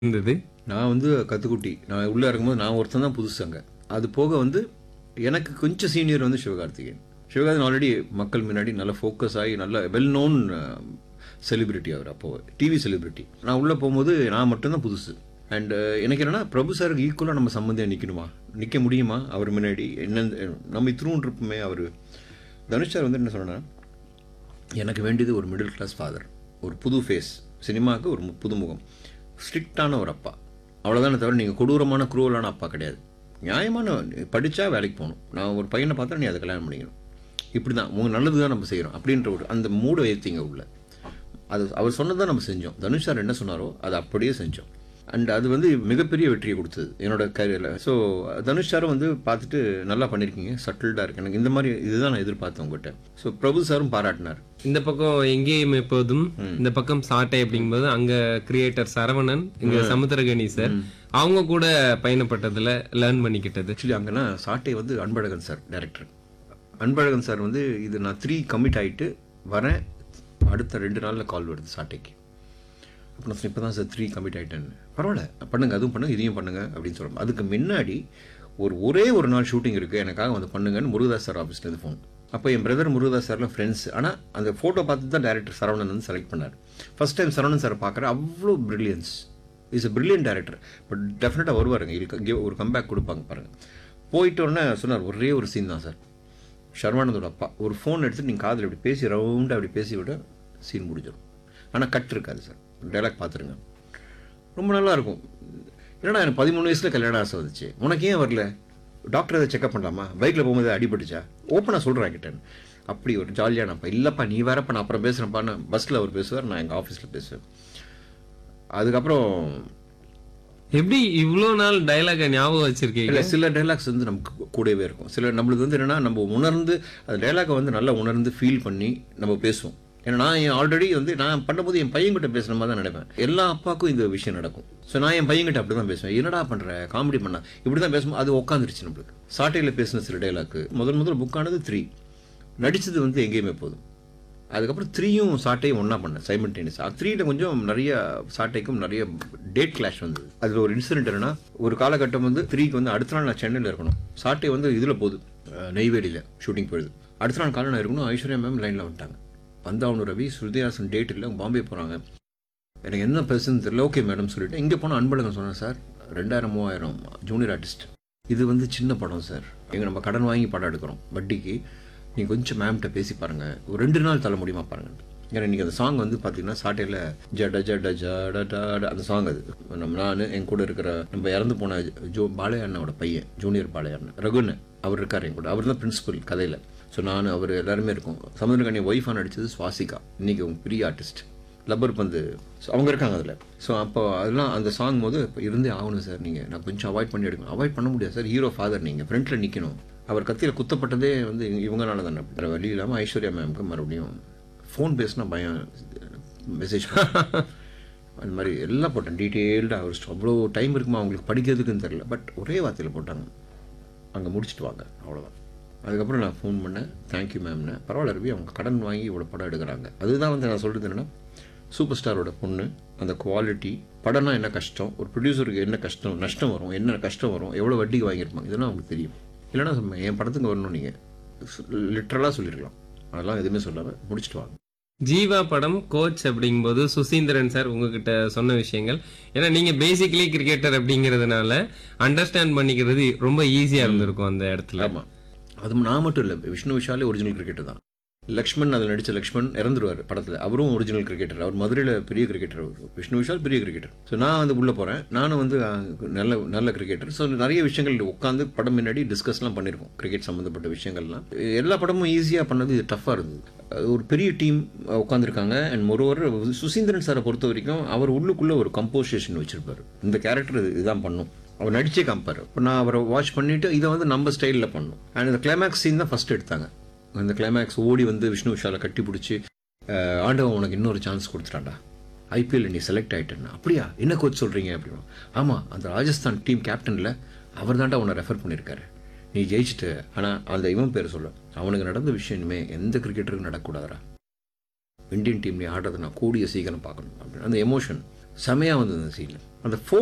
இருந்தது நான் வந்து கத்துக்குட்டி நான் உள்ளே இருக்கும்போது நான் ஒருத்தன் தான் புதுசு அங்கே அது போக வந்து எனக்கு கொஞ்சம் சீனியர் வந்து சிவகார்த்திகேயன் சிவகார்த்திகேயன் ஆல்ரெடி மக்கள் முன்னாடி நல்லா ஃபோக்கஸ் ஆகி நல்ல வெல் நோன் செலிபிரிட்டி அவர் அப்போ டிவி செலிபிரிட்டி நான் உள்ளே போகும்போது நான் மட்டும்தான் புதுசு அண்ட் எனக்கு என்னன்னா பிரபு சாருக்கு ஈக்குவலாக நம்ம சம்மந்தியாக நிற்கணுமா நிற்க முடியுமா அவர் முன்னாடி என்ன நம்ம இத்திரும் இருப்போமே அவர் தனுஷ் சார் வந்து என்ன சொன்னா எனக்கு வேண்டியது ஒரு மிடில் கிளாஸ் ஃபாதர் ஒரு புது ஃபேஸ் சினிமாவுக்கு ஒரு மு- புதுமுகம் ஸ்ட்ரிக்டான ஒரு அப்பா அவ்வளோதானே தவிர நீங்கள் கொடூரமான குரூவலான அப்பா கிடையாது நியாயமான படித்தா வேலைக்கு போகணும் நான் ஒரு பையனை பார்த்தா நீ அதை கல்யாணம் பண்ணிக்கணும் இப்படி தான் உங்க நல்லது தான் நம்ம செய்கிறோம் அப்படின்ற ஒரு அந்த மூடை ஏற்றிங்க உள்ள அது அவர் சொன்னதை நம்ம செஞ்சோம் தனுஷ் சார் என்ன சொன்னாரோ அதை அப்படியே செஞ்சோம் அண்ட் அது வந்து மிகப்பெரிய வெற்றியை கொடுத்தது என்னோட கரியரில் ஸோ தனுஷ் சாரும் வந்து பார்த்துட்டு நல்லா பண்ணியிருக்கீங்க சட்டில்டாக இருக்கு எனக்கு இந்த மாதிரி இதுதான் நான் எதிர்பார்த்தேன் உங்கள்கிட்ட ஸோ பிரபு சாரும் பாராட்டினார் இந்த பக்கம் எங்கேயும் எப்போதும் இந்த பக்கம் சாட்டை அப்படிங்கும்போது அங்க கிரியேட்டர் சரவணன் இங்க சமுத்திரகனி சார் அவங்க கூட பயணப்பட்டதுல லேர்ன் பண்ணிக்கிட்டது ஆக்சுவலி அங்கன்னா சாட்டை வந்து Anbazhagan sir director Anbazhagan sir வந்து இது நான் த்ரீ கமிட் ஆகிட்டு வரேன் அடுத்த ரெண்டு நாளில் கால் வருது சாட்டைக்கு அப்போ நான் இப்போ தான் சார் த்ரீ கமிட் ஆகிட்டேன்னு பரவாயில்ல பண்ணுங்க அதுவும் பண்ணுங்க இதையும் பண்ணுங்க அப்படின்னு சொல்கிறோம் அதுக்கு முன்னாடி ஒரு ஒரே ஒரு நாள் ஷூட்டிங் இருக்குது எனக்காக வந்து பண்ணுங்கன்னு முருகதாஸ் சார் ஆஃபீஸ்லேருந்து ஃபோன் அப்போ என் பிரதர் முருகதாஸ் சார்லாம் ஃப்ரெண்ட்ஸ் ஆனால் அந்த ஃபோட்டோ பார்த்து தான் டேரக்டர் சரவணன் வந்து செலக்ட் பண்ணார் ஃபர்ஸ்ட் டைம் சரவணன் சார் பார்க்குறேன் அவ்வளோ brilliance is a brilliant director but டெஃபினட்டாக வருவாருங்க இதுக்கு give ஒரு கம்பேக் கொடுப்பாங்க பாருங்கள் போயிட்ட உடனே சொன்னார் ஒரே ஒரு சீன் தான் சார் ஷர்மானந்தோட அப்பா ஒரு ஃபோன் எடுத்து நீங்கள் காதில் இப்படி பேசி ரவுண்டாக அப்படி பேசி விட சீன் முடிஞ்சிடும் ஆனால் கட் இருக்காது சார் டைலாக் பார்த்துருங்க ரொம்ப நல்லா இருக்கும் என்னடா எனக்கு பதிமூணு வயசில் கல்யாண ஆசை வந்துச்சு உனக்கு ஏன் வரல டாக்டர் எதை செக்அப் பண்ணலாமா பைக்கில் போகும்போது அடிபட்டுச்சா ஓப்பனாக சொல்கிறேன் கிட்டேன்னு அப்படி ஒரு ஜாலியான அப்பா இல்லைப்பா நீ வேறப்பா நான் அப்புறம் பேசுகிறேன்ப்பான்னு பஸ்ஸில் அவர் பேசுவார் நான் எங்கள் ஆஃபீஸில் பேசுவேன் அதுக்கப்புறம் எப்படி இவ்வளோ நாள் டைலாக ஞாபகம் வச்சிருக்கீங்க இல்லை சில டைலாக்ஸ் வந்து நமக்கு கூடவே இருக்கும் சில நம்மளுக்கு வந்து என்னன்னா நம்ம உணர்ந்து அந்த டைலாக்கை வந்து நல்லா உணர்ந்து ஃபீல் பண்ணி நம்ம பேசுவோம் ஏன்னா நான் ஆல்ரெடி வந்து நான் பண்ணும்போது என் பையன்கிட்ட பேசுன மாதிரி தான் நினைப்பேன் எல்லா அப்பாவுக்கும் இந்த விஷயம் நடக்கும் ஸோ நான் என் பையன்கிட்ட அப்படி தான் பேசுவேன் என்னடா பண்ணுற காமெடி பண்ணா இப்படி தான் பேசும்போது அது உட்காந்துருச்சு நம்மளுக்கு சாட்டையில் பேசின சில டைலாக்கு முதல் முதல்ல புக்கானது த்ரீ நடிச்சது வந்து எங்கேயுமே போதும் அதுக்கப்புறம் த்ரீயும் சாட்டையும் ஒன்றா பண்ணேன் சைமல்டேனியஸ் த்ரீல கொஞ்சம் நிறைய சாட்டைக்கும் நிறைய டேட் கிளாஷ் வந்தது அதில் ஒரு இன்சிடென்ட் என்னன்னா ஒரு காலகட்டம் வந்து த்ரீக்கு வந்து அடுத்த நாள் நான் சென்னையில் இருக்கணும் சாட்டை வந்து இதில் போகுது அஹ், நெய்வேலியில் ஷூட்டிங் போயிடுது அடுத்த நாள் காலை நான் இருக்கணும் ஐஸ்வர்யா மேம் லைனில் வந்துட்டாங்க வந்தாவனு ரவி ஸ்ருதிஹாசன் டேட் இல்லை பாம்பே போகிறாங்க எனக்கு என்ன பேசுன்னு தெரியல ஓகே மேடம் சொல்லிட்டு இங்கே போனால் அன்பழகன் சொன்னேன் சார் ரெண்டாயிரம் மூவாயிரம் ஜூனியர் ஆர்டிஸ்ட் இது வந்து சின்ன படம் சார் எங்க நம்ம கடன் வாங்கி படம் எடுக்கிறோம் வட்டிக்கு நீங்கள் கொஞ்சம் மேம்கிட்ட பேசி பாருங்க ஒரு ரெண்டு நாள் தள்ள முடியுமா பாருங்க ஏன்னா நீங்கள் அந்த சாங் வந்து பார்த்தீங்கன்னா சாட்டையில் ஜட ஜட ஜட ஜட அந்த சாங் அது நம்ம நான் என் கூட இருக்கிற நம்ம இறந்து போன ஜோ பாளையண்ணோட பையன் ஜூனியர் பாளையண்ணன் ரகுன்னு அவர் இருக்கார் என் கூட அவர் தான் பிரின்சிபல் கதையில் ஸோ நான் அவர் எல்லாருமே இருக்கோம் சமுதிரகனி ஒய்ஃபாக நடிச்சது சுவாசிகா இன்னைக்கு அவங்க பெரிய ஆர்டிஸ்ட் லப்பர் பந்து ஸோ அவங்க இருக்காங்க அதில் ஸோ அப்போ அதெல்லாம் அந்த சாங் போது இப்போ இருந்தே ஆகணும் சார் நீங்கள் நான் கொஞ்சம் அவாய்ட் பண்ணி எடுக்கணும் அவாய்ட் பண்ண முடியாது சார் ஹீரோ ஃபாதர் நீங்கள் ஃப்ரண்ட்டில் நிற்கணும் அவர் கத்தியில் குத்தப்பட்டதே வந்து இவங்க- இவங்கனால தானே வேறு வழி இல்லாமல் ஐஸ்வர்யா மேம்க்கு மறுபடியும் ஃபோன் பேசினா பயம் மெசேஜ் அந்த மாதிரி எல்லாம் போட்டேன் டீட்டெயில்டாக ஒரு அவ்வளோ டைம் இருக்குமா அவங்களுக்கு படிக்கிறதுக்குன்னு தெரில பட் ஒரே வார்த்தையில் போட்டாங்க அங்கே முடிச்சுட்டு வாங்க அவ்வளோதான் அதுக்கப்புறம் நான் ஃபோன் பண்ணேன் தேங்க்யூ மேம்னு பரவாயில்ல ரவி அவங்க கடன் வாங்கி இவ்வளோ படம் எடுக்கிறாங்க அதுதான் வந்து நான் சொல்கிறது என்னென்னா சூப்பர் ஸ்டாரோட பொண்ணு அந்த குவாலிட்டி படம்னா என்ன கஷ்டம் ஒரு ப்ரொடியூசருக்கு என்ன கஷ்டம் நஷ்டம் வரும் என்ன கஷ்டம் வரும் எவ்வளோ வட்டிக்கு வாங்கியிருப்பாங்க இதெல்லாம் அவங்களுக்கு தெரியும் இல்லைன்னா சொன்னேன், என் படத்துக்கு வரணும் நீங்கள் லிட்ரலாக சொல்லியிருக்கலாம் அதெல்லாம் எதுவுமே சொல்லாமல் முடிச்சுட்டு வாங்க ஜீவா படம் கோச் அப்படிங்கும்போது சுசீந்திரன் சார் உங்ககிட்ட சொன்ன விஷயங்கள் ஏன்னா நீங்க பேசிக்கலி கிரிக்கெட்டர் அப்படிங்கிறதுனால அண்டர்ஸ்டாண்ட் பண்ணிக்கிறது ரொம்ப ஈஸியா இருந்திருக்கும் அந்த இடத்துல ஆமாம் அது நான் மட்டும் இல்லை விஷ்ணு விஷாலே ஒரிஜினல் கிரிக்கெட்டர் தான் லக்ஷ்மண் அதில் நடித்த லக்ஷ்மண் இறந்துருவார் படத்தில் அவரும் ஒரிஜினல் கிரிக்கெட்டர் அவர் மதுரையில் பெரிய கிரிக்கெட்டர் அவர் விஷ்ணு விஷால் பெரிய கிரிக்கெட்டர் ஸோ நான் வந்து உள்ளே போகிறேன் நானும் வந்து அஹ், நல்ல நல்ல கிரிக்கெட்டர் ஸோ நிறைய விஷயங்கள் உட்காந்து படம் முன்னாடி டிஸ்கஸ்லாம் பண்ணியிருக்கோம் கிரிக்கெட் சம்மந்தப்பட்ட விஷயங்கள்லாம் எல்லா படமும் ஈஸியாக பண்ணது இது டஃப்பாக இருந்தது அது ஒரு பெரிய டீம் உட்காந்துருக்காங்க அண்ட் மொரோவர் சுசீந்திரன் சாரை பொறுத்த வரைக்கும் அவர் உள்ளுக்குள்ளே ஒரு கம்போசிஷன் வச்சிருப்பாரு இந்த கேரக்டர் இதுதான் பண்ணும் அவர் நடிச்சே காமிப்பார் இப்போ நான் அவரை வாட்ச் பண்ணிட்டு இதை வந்து நம்ம ஸ்டைலில் பண்ணோம் அண்ட் இந்த கிளைமேக்ஸ் சீன் தான் ஃபர்ஸ்ட் எடுத்தாங்க அந்த கிளைமேக்ஸ் ஓடி வந்து விஷ்ணு விஷாலை கட்டி பிடிச்சி ஆண்டவன் உனக்கு இன்னொரு சான்ஸ் கொடுத்துட்டான்டா ஐபிஎல் நீ செலக்ட் ஆயிட்டேன்னா அப்படியா என்ன கோச் சொல்றீங்க அப்படின்னு ஆமாம் அந்த ராஜஸ்தான் டீம் கேப்டனில் அவர் தான்டா உன்னை ரெஃபர் பண்ணியிருக்காரு நீ ஜெயிச்சிட்டு ஆனால் அந்த இவன் பேர் சொல்ல அவனுக்கு நடந்த விஷயம் இனிமே எந்த கிரிக்கெட்டருக்கும் நடக்கக்கூடாதுடா இந்தியன் டீம் நீ ஆடுறதை நான் கூடிய சீக்கிரம் பார்க்கணும் அப்படின்னு அந்த எமோஷன் செமையாக வந்தது அந்த சீன் அந்த ஃபோன்